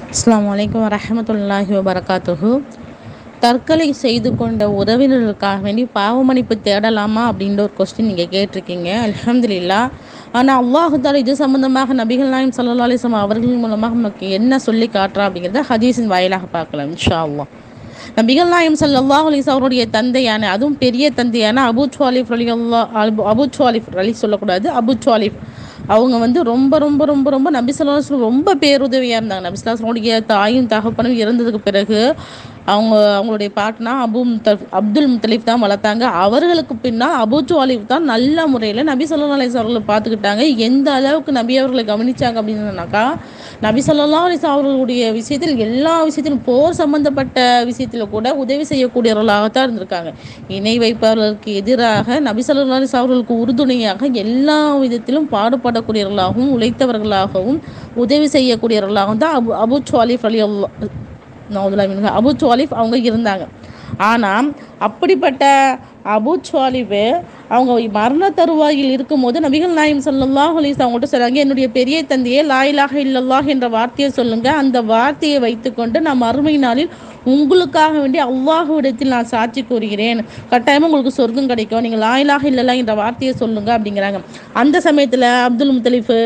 அஸ்ஸலாமு அலைக்கும் வரஹமத்துல்லாஹி வபரகாத்துஹு தற்கொலை செய்து கொண்ட உறவினர்களுக்காக வேண்டி பாவ மன்னிப்பு தேடலாமா அப்படின்ற ஒரு கொஸ்டின் நீங்கள் கேட்டிருக்கீங்க அல்ஹம்துலில்லா ஆனால் அல்லாஹுத்தால இது சம்பந்தமாக நபிகள் நாயம் சல்லா அலிஸ்லாம் அவர்கள் மூலமாக நமக்கு என்ன சொல்லி காட்டுறா அப்படிங்கிறத ஹதீஸின் வாயிலாக பார்க்கலாம் இன்ஷா அல்லாஹ் நபிகள் நாயம் சல்லாஹ் அலிஸ் அவருடைய தந்தையான அதுவும் பெரிய தந்தையான அபு சுவாலிஃப் அலி அல்லா அபு அபு சுவாலிஃப் அலி சொல்லக்கூடாது அபு சுவாலிஃப் அவங்க வந்து ரொம்ப ரொம்ப ரொம்ப ரொம்ப நபி சொல்லாஸ்லம் ரொம்ப பேருதவியாக இருந்தாங்க நபி சொல்லாஸ்லமுடைய தாயும் தகப்பனும் இறந்ததுக்கு பிறகு அவங்க அவங்களுடைய பாட்னா அபு முத்தல் அப்துல் முத்தலிஃப் தான் வளர்த்தாங்க அவர்களுக்கு பின்னால் அபு சுவாலிஃப் தான் நல்ல முறையில் நபி சொல்லா அலிஸ் அவர்களை பார்த்துக்கிட்டாங்க எந்த அளவுக்கு நபி அவர்களை கவனிச்சாங்க அப்படின்னாக்கா நபி சொல்லா அலிஸ் அவர்களுடைய விஷயத்தில் எல்லா விஷயத்திலும் போர் சம்பந்தப்பட்ட விஷயத்தில் கூட உதவி செய்யக்கூடியவர்களாகத்தான் இருந்திருக்காங்க இணை வைப்பவர்களுக்கு எதிராக நபி சொல்லா அலிஸ் அவர்களுக்கு உறுதுணையாக எல்லா விதத்திலும் பாடுபடக்கூடியவர்களாகவும் உழைத்தவர்களாகவும் உதவி செய்யக்கூடியவர்களாகவும் தான் அபு அபு சுவாலிஃப் அலி அல்லா நவுதுல்லா அபு சுவாலிஃப் அவங்க இருந்தாங்க ஆனால் அப்படிப்பட்ட அபு சுவாலிஃபு அவங்க மரண தருவாயில் இருக்கும்போது நபிகள் நாயம் சல்லாஹ் அலிஸ் அவங்கள்ட்ட சொல்கிறாங்க என்னுடைய பெரிய தந்தையே லாயிலாக இல்லல்லாஹ் என்ற வார்த்தையை சொல்லுங்கள் அந்த வார்த்தையை வைத்துக்கொண்டு நான் மறுமை நாளில் உங்களுக்காக வேண்டி அல்லாஹுவிடத்தில் நான் சாட்சி கூறுகிறேன் கட்டாயமாக உங்களுக்கு சொர்க்கம் கிடைக்கும் நீங்கள் லாயிலாக இல்லல்லா என்ற வார்த்தையை சொல்லுங்கள் அப்படிங்கிறாங்க அந்த சமயத்தில் அப்துல் முத்தலிஃபு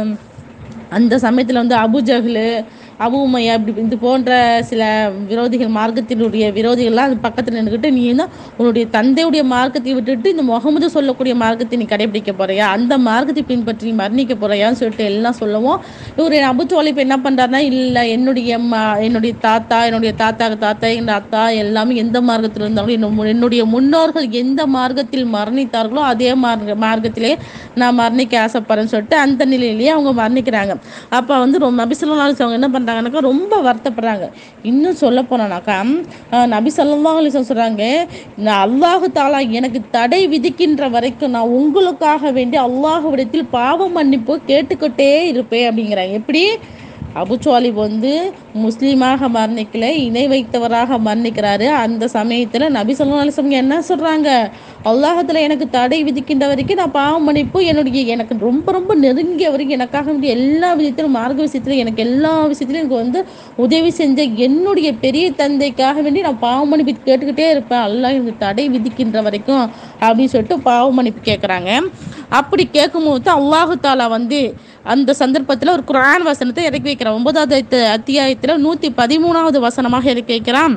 அந்த சமயத்தில் வந்து அபு ஜஹ்லு அபு உமையா இப்படி இது போன்ற சில விரோதிகள் மார்க்கத்தினுடைய விரோதிகள்லாம் அது பக்கத்தில் நின்றுக்கிட்டு நீ தான் உன்னுடைய தந்தையுடைய மார்க்கத்தை விட்டுட்டு இந்த முகமது சொல்லக்கூடிய மார்க்கத்தை நீ கடைபிடிக்க போறியா அந்த மார்க்கத்தை பின்பற்றி நீ மரணிக்க போறியான்னு சொல்லிட்டு எல்லாம் சொல்லவும் இவர் அபு இப்போ என்ன பண்ணுறாருனா இல்லை என்னுடைய என்னுடைய தாத்தா என்னுடைய தாத்தாக்கு தாத்தா எங்கள் அத்தா எல்லாமே எந்த மார்க்கத்தில் இருந்தாலும் என்னுடைய முன்னோர்கள் எந்த மார்க்கத்தில் மரணித்தார்களோ அதே மார்க்க மார்க்கத்திலே நான் மரணிக்க ஆசைப்படுறேன்னு சொல்லிட்டு அந்த நிலையிலேயே அவங்க மரணிக்கிறாங்க அப்போ வந்து ரொம்ப நபிசுல்லாஸ் அவங்க என்ன பண்ணுறாங்க பண்ணுறாங்கனாக்கா ரொம்ப வருத்தப்படுறாங்க இன்னும் சொல்ல போனாக்கா நபி சொல்லா அலிசன் சொல்கிறாங்க நான் அல்லாஹு தாலா எனக்கு தடை விதிக்கின்ற வரைக்கும் நான் உங்களுக்காக வேண்டி அல்லாஹுவிடத்தில் பாவ மன்னிப்பு கேட்டுக்கிட்டே இருப்பேன் அப்படிங்கிறாங்க எப்படி அபுச்சுவாலி வந்து முஸ்லீமாக மரணிக்கல இணை வைத்தவராக மரணிக்கிறாரு அந்த சமயத்தில் நபி சொல்லா அலிசம் என்ன சொல்கிறாங்க அல்லாஹத்தில் எனக்கு தடை விதிக்கின்ற வரைக்கும் நான் பாவம் மன்னிப்பு என்னுடைய எனக்கு ரொம்ப ரொம்ப நெருங்கிய வரைக்கும் எனக்காக வந்து எல்லா விதத்திலும் மார்க்க விஷயத்திலும் எனக்கு எல்லா விஷயத்திலும் எனக்கு வந்து உதவி செஞ்ச என்னுடைய பெரிய தந்தைக்காக வேண்டி நான் பாவம் மன்னிப்பு கேட்டுக்கிட்டே இருப்பேன் அல்லாஹ் எனக்கு தடை விதிக்கின்ற வரைக்கும் அப்படின்னு சொல்லிட்டு பாவ மன்னிப்பு கேட்குறாங்க அப்படி கேட்கும்போது தான் அல்லாஹு தாலா வந்து அந்த சந்தர்ப்பத்தில் ஒரு குரான் வசனத்தை இறக்கி வைக்கிறான் ஒன்பதாவது அத்தியாயத்தில் நூற்றி பதிமூணாவது வசனமாக இறக்கி வைக்கிறான்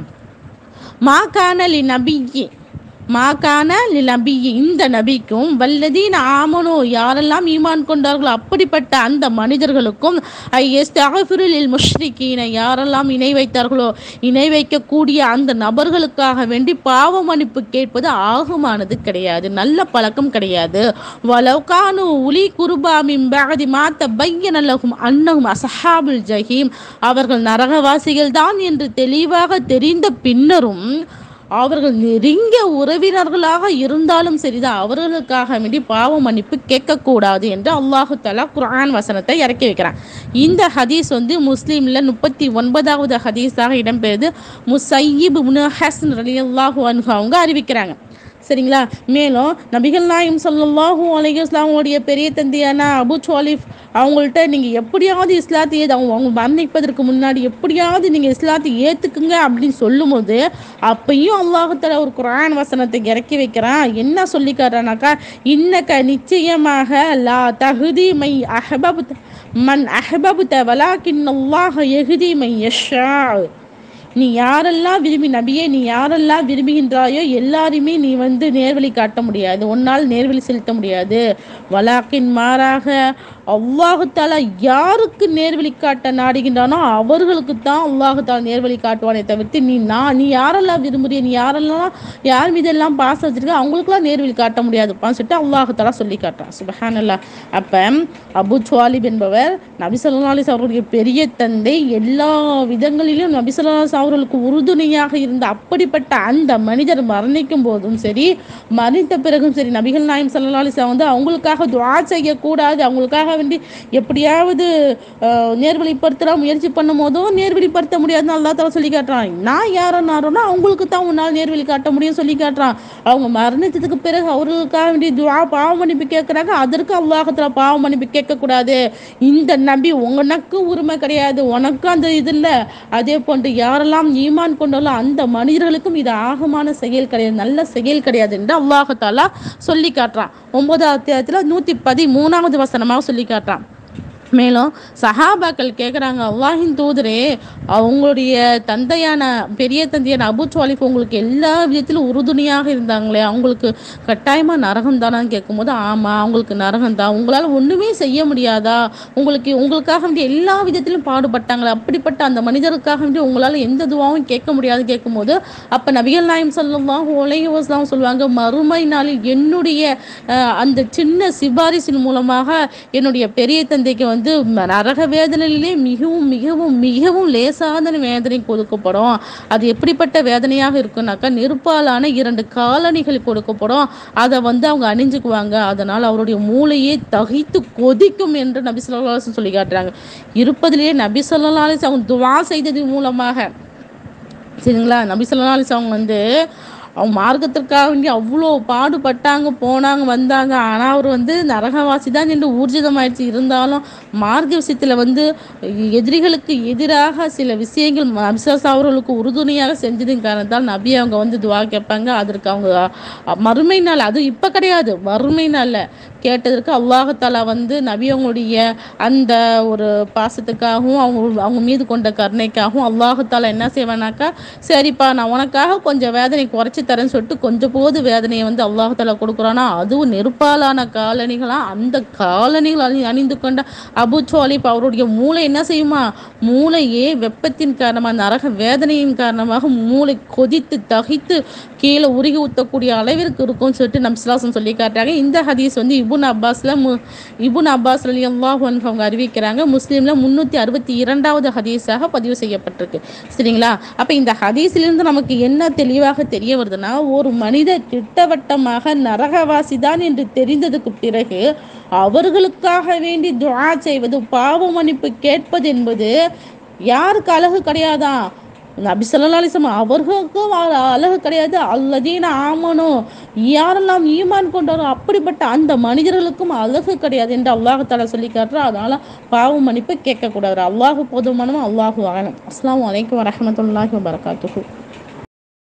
மா கானலி நபியே மாக்கான நபி இந்த நபிக்கும் வல்லதீன் ஆமனோ யாரெல்லாம் ஈமான் கொண்டார்களோ அப்படிப்பட்ட அந்த மனிதர்களுக்கும் ஐஎஸ்டாஃபிரில் முஷ்ரிக்கீன யாரெல்லாம் இணை வைத்தார்களோ இணை வைக்கக்கூடிய அந்த நபர்களுக்காக வேண்டி பாவ மன்னிப்பு கேட்பது ஆகுமானது கிடையாது நல்ல பழக்கம் கிடையாது வலவுகானு உலி குருபா மிம்பாதி மாத்த பையனல்லகும் அன்னகும் அசஹாபுல் ஜஹீம் அவர்கள் நரகவாசிகள் தான் என்று தெளிவாக தெரிந்த பின்னரும் அவர்கள் நெருங்கிய உறவினர்களாக இருந்தாலும் சரிதான் அவர்களுக்காக வேண்டி பாவ மன்னிப்பு கேட்கக்கூடாது என்று அல்லாஹு தலா குரான் வசனத்தை இறக்கி வைக்கிறான் இந்த ஹதீஸ் வந்து முஸ்லீமில் முப்பத்தி ஒன்பதாவது ஹதீஸாக இடம்பெறுது முசையிப் ஹசன் அலி அல்லாஹு அன்ஹு அவங்க அறிவிக்கிறாங்க சரிங்களா மேலும் நபிகள் நாயம் சல்லாஹூ அலிகஸ்லாமுடைய பெரிய தந்தையான அபு சுவாலிஃப் அவங்கள்ட்ட நீங்கள் எப்படியாவது இஸ்லாத்தை ஏது அவங்க அவங்க மரணிப்பதற்கு முன்னாடி எப்படியாவது நீங்கள் இஸ்லாத்தை ஏற்றுக்குங்க அப்படின்னு சொல்லும்போது அப்பையும் அல்லாஹத்தில் ஒரு குரான் வசனத்தை இறக்கி வைக்கிறான் என்ன சொல்லி காட்டுறானாக்கா இன்னக்க நிச்சயமாக லா தகுதி மை அஹபபு மன் அஹபபு த வலாக்கின் அல்லாஹ் எகுதி மை யஷா நீ யாரெல்லாம் விரும்பி நபியே நீ யாரெல்லாம் விரும்புகின்றாயோ எல்லாருமே நீ வந்து நேர்வழி காட்ட முடியாது உன்னால் நேர்வழி செலுத்த முடியாது வலாக்கின் மாறாக அல்லாஹுத்தாலா யாருக்கு நேர்வழி காட்ட நாடுகின்றானோ அவர்களுக்கு தான் அல்லாஹுத்தாலா நேர்வழி காட்டுவானே தவிர்த்து நீ நான் நீ யாரெல்லாம் விரும்புறிய நீ யாரெல்லாம் யார் மீதெல்லாம் பாசம் வச்சிருக்க அவங்களுக்குலாம் நேர்வழி காட்ட முடியாதுப்பான்னு சொல்லிட்டு அல்லாஹுத்தாலா சொல்லி காட்டுறான் சுபஹான் அல்லா அப்போ அபு சுவாலிப் என்பவர் நபி சொல்லா அலிஸ் அவருடைய பெரிய தந்தை எல்லா விதங்களிலும் நபி சொல்லா அவர்களுக்கு உறுதுணையாக இருந்த அப்படிப்பட்ட அந்த மனிதர் மரணிக்கும் போதும் சரி மரணித்த பிறகும் சரி நபிகள் நாயம் சல்லா அலிஸ் வந்து அவங்களுக்காக துவா செய்யக்கூடாது அவங்களுக்காக வேண்டி எப்படியாவது அஹ், நேர்வழிப்படுத்தலாம் முயற்சி பண்ணும் போதும் நேர்வழிப்படுத்த முடியாதுன்னு அல்லா தலா சொல்லி காட்டுறான் நான் யாரை நாரோன்னா அவங்களுக்கு தான் உன்னால் நேர்வழி காட்ட முடியும் சொல்லி காட்டுறான் அவங்க மரணத்துக்கு பிறகு அவர்களுக்காக வேண்டி துவா பாவ மன்னிப்பு கேட்குறாங்க அதற்கு அல்லாஹத்துல பாவ மன்னிப்பு கேட்கக்கூடாது இந்த நபி உனக்கு உரிமை கிடையாது உனக்கு அந்த இது இல்லை அதே போன்று யாரெல்லாம் ஈமான் கொண்டாலும் அந்த மனிதர்களுக்கும் இது ஆகமான செயல் கிடையாது நல்ல செயல் கிடையாது என்று அல்லாஹத்தாலா சொல்லி காட்டுறான் ஒன்பதாவது அத்தியாயத்தில் நூற்றி பதிமூணாவது வசனமாக சொல்லி காட்டுறான் மேலும் சஹாபாக்கள் கேட்குறாங்க அல்லாஹின் தூதரே அவங்களுடைய தந்தையான பெரிய தந்தையான அபு சுவாலிஃப் உங்களுக்கு எல்லா விதத்திலும் உறுதுணையாக இருந்தாங்களே அவங்களுக்கு கட்டாயமாக நரகம் தானான்னு கேட்கும்போது ஆமாம் அவங்களுக்கு நரகம் தான் உங்களால் ஒன்றுமே செய்ய முடியாதா உங்களுக்கு உங்களுக்காக வேண்டிய எல்லா விதத்திலும் பாடுபட்டாங்களே அப்படிப்பட்ட அந்த மனிதருக்காக வேண்டி உங்களால் எந்த துவாவும் கேட்க முடியாது கேட்கும்போது அப்போ நபிகள் நாயம் சல்லாஹூ உலகி வஸ்லாம் சொல்லுவாங்க மறுமை நாளில் என்னுடைய அஹ், அந்த சின்ன சிபாரிசின் மூலமாக என்னுடைய பெரிய தந்தைக்கு வந்து ம- நரக வேதனையிலே மிகவும் மிகவும் மிகவும் லேசான வேதனை கொடுக்கப்படும் அது எப்படிப்பட்ட வேதனையாக இருக்குன்னாக்கா நெருப்பாலான இரண்டு காலணிகள் கொடுக்கப்படும் அதை வந்து அவங்க அணிஞ்சுக்குவாங்க அதனால் அவருடைய மூளையே தகித்து கொதிக்கும் என்று நபி சொல்லா சொல்லி காட்டுறாங்க இருப்பதிலேயே நபி சொல்லா அவங்க துவா செய்ததன் மூலமாக சரிங்களா நபி சொல்லா அவங்க வந்து அவங்க மார்க்கத்திற்காக வேண்டி அவ்வளோ பாடுபட்டாங்க போனாங்க வந்தாங்க ஆனால் அவர் வந்து நரகவாசி தான் என்று ஊர்ஜிதமாயிடுச்சு இருந்தாலும் மார்க்க விஷயத்தில் வந்து எதிரிகளுக்கு எதிராக சில விஷயங்கள் அபிசாஸ் அவர்களுக்கு உறுதுணையாக செஞ்சதின் காரணத்தால் நபி அவங்க வந்து துவா கேட்பாங்க அதற்கு அவங்க அ, மறுமை நாள் அது இப்போ கிடையாது மறுமை நாளில் கேட்டதற்கு அல்லாஹத்தாலா வந்து நபி அவங்களுடைய அந்த ஒரு பாசத்துக்காகவும் அவங்க அவங்க மீது கொண்ட கருணைக்காகவும் அல்லாஹத்தாலா என்ன செய்வானாக்கா சரிப்பா நான் உனக்காக கொஞ்சம் வேதனை குறைச்சி தரேன்னு சொல்லிட்டு கொஞ்சம் போது வேதனையை வந்து அல்லாஹத்தாலா கொடுக்குறானா அதுவும் நெருப்பாலான காலணிகளாம் அந்த காலணிகள் அணி அணிந்து கொண்ட அபு சோலிப் அவருடைய மூளை என்ன செய்யுமா மூளையே வெப்பத்தின் காரணமாக நரக வேதனையின் காரணமாக மூளை கொதித்து தகித்து கீழே உருகி ஊற்றக்கூடிய அளவிற்கு இருக்கும்னு சொல்லிட்டு நம் சிலாசம் சொல்லி காட்டுறாங்க இந்த ஹதீஸ் வந்து இபுன் அப்பாஸ்ல மு இபுன் அப்பாஸ் அலி அல்லாஹ் அவங்க அறிவிக்கிறாங்க முஸ்லீம்ல முன்னூற்றி அறுபத்தி இரண்டாவது ஹதீஸாக பதிவு செய்யப்பட்டிருக்கு சரிங்களா அப்போ இந்த ஹதீஸிலிருந்து நமக்கு என்ன தெளிவாக தெரிய வருதுன்னா ஒரு மனிதர் திட்டவட்டமாக நரகவாசி தான் என்று தெரிந்ததுக்கு பிறகு அவர்களுக்காக வேண்டி துஆ செய்வது பாவ மன்னிப்பு கேட்பது என்பது யாருக்கு அழகு கிடையாதா நபி ஸல்லல்லாஹு அலைஹி வஸல்லம் அவர்களுக்கும் அ- அழகு கிடையாது அல்லதீன ஆமனும் யாரெல்லாம் ஈமான் கொண்டாரோ அப்படிப்பட்ட அந்த மனிதர்களுக்கும் அழகு கிடையாது என்று அல்லாஹ் தஆலா சொல்லி காட்டுறா அதனால பாவ மன்னிப்பு கேட்கக்கூடாது அல்லாஹ் போதுமானவன் அல்லாஹு ஆலம் அஸ்ஸலாமு அலைக்கும் வரஹ்மத்துல்லாஹி வபரகாத்துஹு